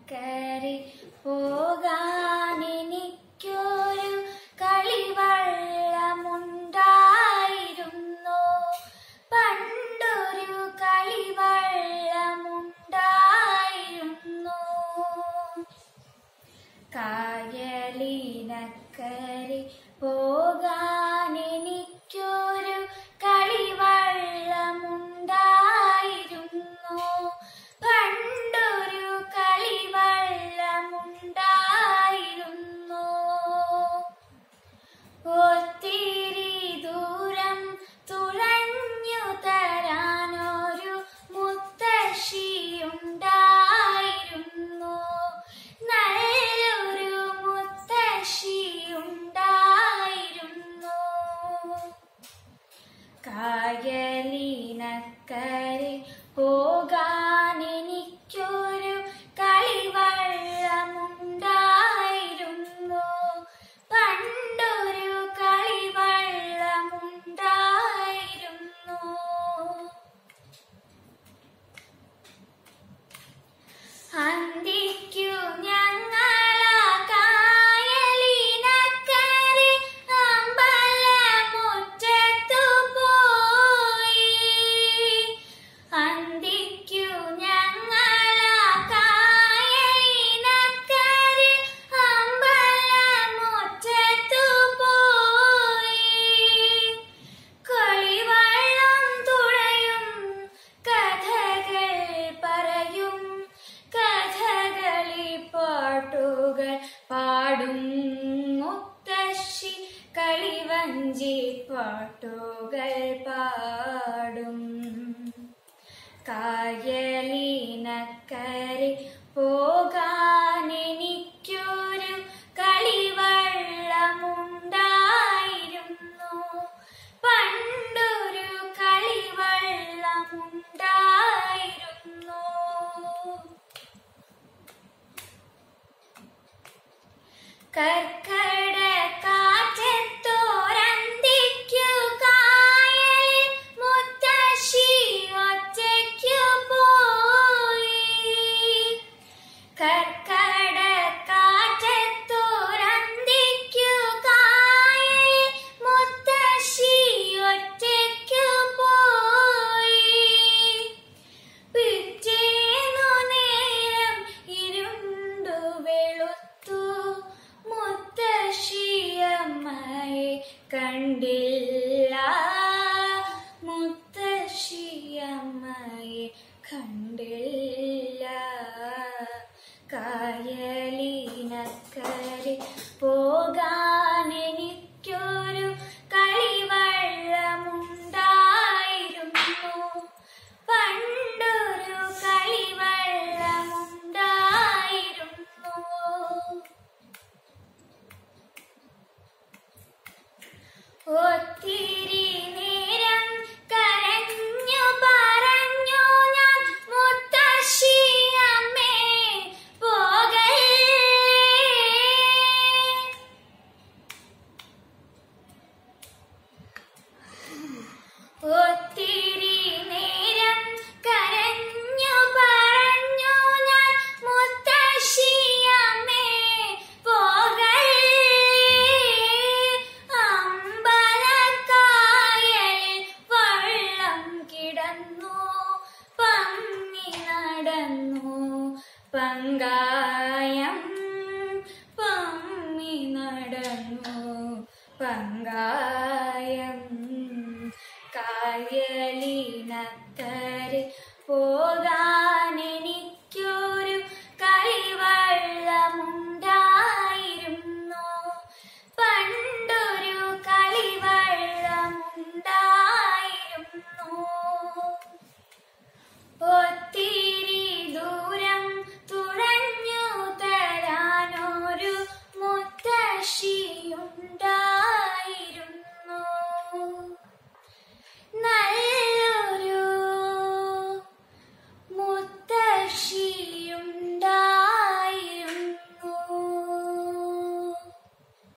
കായലിനക്കരെ പോകാനെനിക്കൊരു കളിവള്ളമുണ്ടായിരുന്നു പണ്ടൊരു കളിവള്ളമുണ്ടായിരുന്നു കായലിനക്കരെ പോകാനെനിക്കൊരു കളിവള്ളമുണ്ടായിരുന്നു പണ്ടൊരു കളിവള്ളമുണ്ടായിരുന്നു ഒത്തിരി ദൂരം തുഴഞ്ഞു തരാനൊരു മുത്തശ്ശിയുണ്ടായിരുന്നു നല്ലൊരു മുത്തശ്ശിയുണ്ടായിരുന്നു കായലിനക്കരെ പോകാനെനിക്കൊരു കളിവള്ളമുണ്ടായിരുന്നു പണ്ടൊരു കളിവള്ളമുണ്ടായിരുന്നു അന്തിക്കു ഞങ്ങളാ കായലിനക്കരെ അമ്പലമുറ്റത്തു പോയി അന്തിക്കു ഞങ്ങളാ കായലിനക്കരെ അമ്പലമുറ്റത്തു പോയി കളിവള്ളം തുഴയും കഥകൾ പറയും കഥകളി പാട്ടുകൾ പാടും മുത്തശ്ശി കളിവഞ്ചി പാട്ടുകൾ പാടും കായലിനക്കരെ പോകാനെനിക്കൊരു കളിവള്ളമുണ്ടായിരുന്നു പണ്ടൊരു കളിവള്ളമുണ്ടായിരുന്നു കർക്കട കാറ്റത്തോരന്തിക്കു കായലിൽ മുത്തശ്ശി ഒറ്റയ്ക്കു പോയി കർക്കട കാറ്റത്തോരന്തിക്കു കായലിൽ മുത്തശ്ശി ഒറ്റയ്ക്കു പോയി പിറ്റേന്നു നേരം ഇരുണ്ടു വെളുത്തു മുത്തശ്ശിയമ്മയെ കണ്ടില്ല മുത്തശ്ശിയമ്മയെ കണ്ടില്ല കായലിനക്കരെ പോകാനെനിക്കൊരു കളിവള്ളമുണ്ടായിരുന്നു പണ്ടൊരു കളിവള്ളമുണ്ടായിരുന്നു ഒത്തിരി നേരം കരഞ്ഞു പറഞ്ഞു ഞാൻ മുത്തശ്ശി അമ്മേ പോകല്ലേ ഒത്തിരി നേരം കരഞ്ഞു പറഞ്ഞു ഞാൻ മുത്തശ്ശി അമ്മേ പോകല്ലേ അമ്പലക്കായലിൽ വള്ളം കിടന്നു പമ്മി നടന്നു പങ്കായം പമ്മി നടന്നു പങ്കായം കായലിനക്കരെ